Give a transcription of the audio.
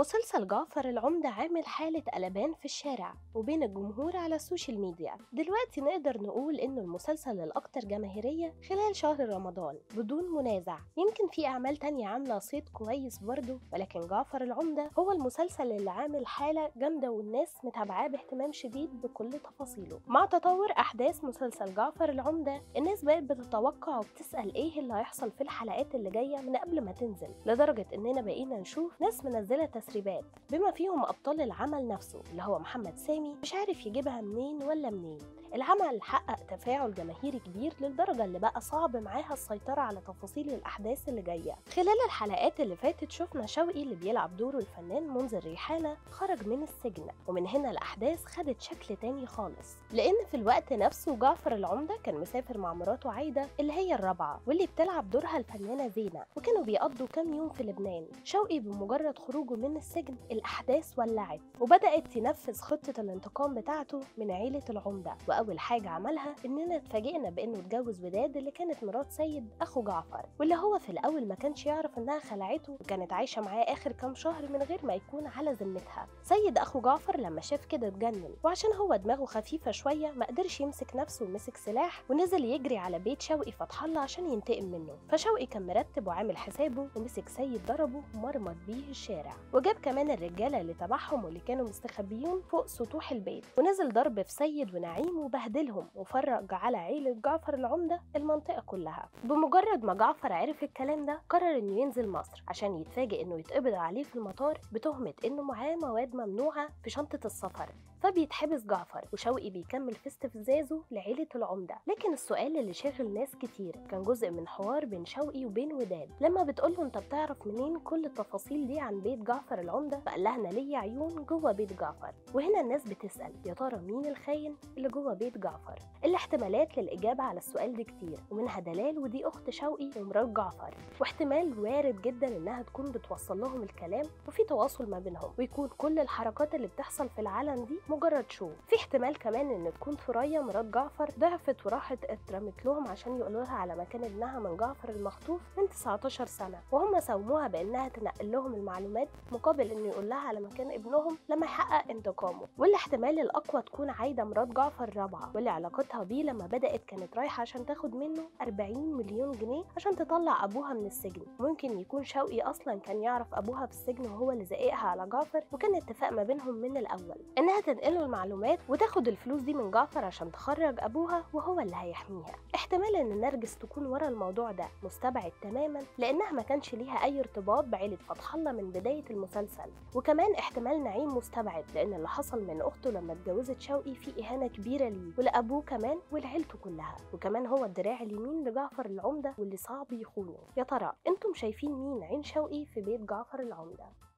مسلسل جعفر العمدة عامل حالة قلبان في الشارع وبين الجمهور على السوشيال ميديا دلوقتي نقدر نقول إنه المسلسل الأكثر جماهيرية خلال شهر رمضان بدون منازع يمكن في أعمال تانية عاملة صيت كويس برضه ولكن جعفر العمدة هو المسلسل اللي عامل حالة جامدة والناس متابعاه باهتمام شديد بكل تفاصيله مع تطور أحداث مسلسل جعفر العمدة الناس بقت بتتوقع وبتسأل إيه اللي هيحصل في الحلقات اللي جاية من قبل ما تنزل لدرجة إننا بقينا نشوف ناس منزلة تسريبات بما فيهم أبطال العمل نفسه اللي هو محمد سامي مش عارف يجيبها منين ولا منين العمل حقق تفاعل جماهيري كبير للدرجة اللي بقى صعب معاها السيطرة على تفاصيل الأحداث اللي جاية خلال الحلقات اللي فاتت شفنا شوقي اللي بيلعب دوره الفنان منذر ريحانة خرج من السجن ومن هنا الأحداث خدت شكل تاني خالص لأن في الوقت نفسه جعفر العمدة كان مسافر مع مراته عايدة اللي هي الرابعة واللي بتلعب دورها الفنانة زينة وكانوا بيقضوا كام يوم في لبنان شوقي بمجرد خروجه من السجن الأحداث ولعت وبدأت تنفذ خطة الانتقام بتاعته من عيلة العمدة وأول حاجة عملها إننا اتفاجئنا بإنه اتجوز وداد اللي كانت مرات سيد أخو جعفر واللي هو في الأول ما كانش يعرف إنها خلعته وكانت عايشة معاه آخر كام شهر من غير ما يكون على ذمتها سيد أخو جعفر لما شاف كده اتجنن وعشان هو دماغه خفيفة شوية ما قدرش يمسك نفسه ومسك سلاح ونزل يجري على بيت شوقي فتح الله عشان ينتقم منه فشوقي كان مرتب وعامل حسابه ومسك سيد ضربه ومرمط بيه الشارع وجاب كمان الرجاله اللي تبعهم واللي كانوا مستخبيين فوق سطوح البيت ونزل ضرب في سيد ونعيم وبهدلهم وفرج على عيله جعفر العمده المنطقه كلها بمجرد ما جعفر عرف الكلام ده قرر انه ينزل مصر عشان يتفاجئ انه يتقبض عليه في المطار بتهمه انه معاه مواد ممنوعه في شنطه السفر فبيتحبس جعفر وشوقي بيكمل في استفزازه لعيلة العمدة لكن السؤال اللي شاغل ناس كتير كان جزء من حوار بين شوقي وبين وداد لما بتقوله انت بتعرف منين كل التفاصيل دي عن بيت جعفر العمدة فقال لها انا ليا عيون جوه بيت جعفر وهنا الناس بتسأل يا ترى مين الخاين اللي جوه بيت جعفر الاحتمالات للإجابة على السؤال ده كتير ومنها دلال ودي أخت شوقي ومرات جعفر واحتمال وارد جدا إنها تكون بتوصل لهم الكلام وفي تواصل ما بينهم ويكون كل الحركات اللي بتحصل في العالم دي مجرد شو في احتمال كمان ان تكون ثريا مرات جعفر ضعفت وراحت اترمت لهم عشان يقولوا لها على مكان ابنها من جعفر المخطوف من 19 سنه وهم ساوموها بانها تنقل لهم المعلومات مقابل انه يقول لها على مكان ابنهم لما يحقق انتقامه والاحتمال الاقوى تكون عايده مرات جعفر الرابعه واللي علاقتها بيه لما بدات كانت رايحه عشان تاخد منه 40 مليون جنيه عشان تطلع ابوها من السجن ممكن يكون شوقي اصلا كان يعرف ابوها في السجن وهو اللي زققها على جعفر وكان اتفاق ما بينهم من الاول انها تنقله المعلومات وتاخد الفلوس دي من جعفر عشان تخرج ابوها وهو اللي هيحميها احتمال ان نرجس تكون ورا الموضوع ده مستبعد تماما لانها ما كانش ليها اي ارتباط بعيله فتح الله من بدايه المسلسل وكمان احتمال نعيم مستبعد لان اللي حصل من اخته لما اتجوزت شوقي في اهانه كبيره ليه ولابوه كمان ولعيلته كلها وكمان هو الدراع اليمين لجعفر العمده واللي صعب يخونه يا ترى انتم شايفين مين عين شوقي في بيت جعفر العمده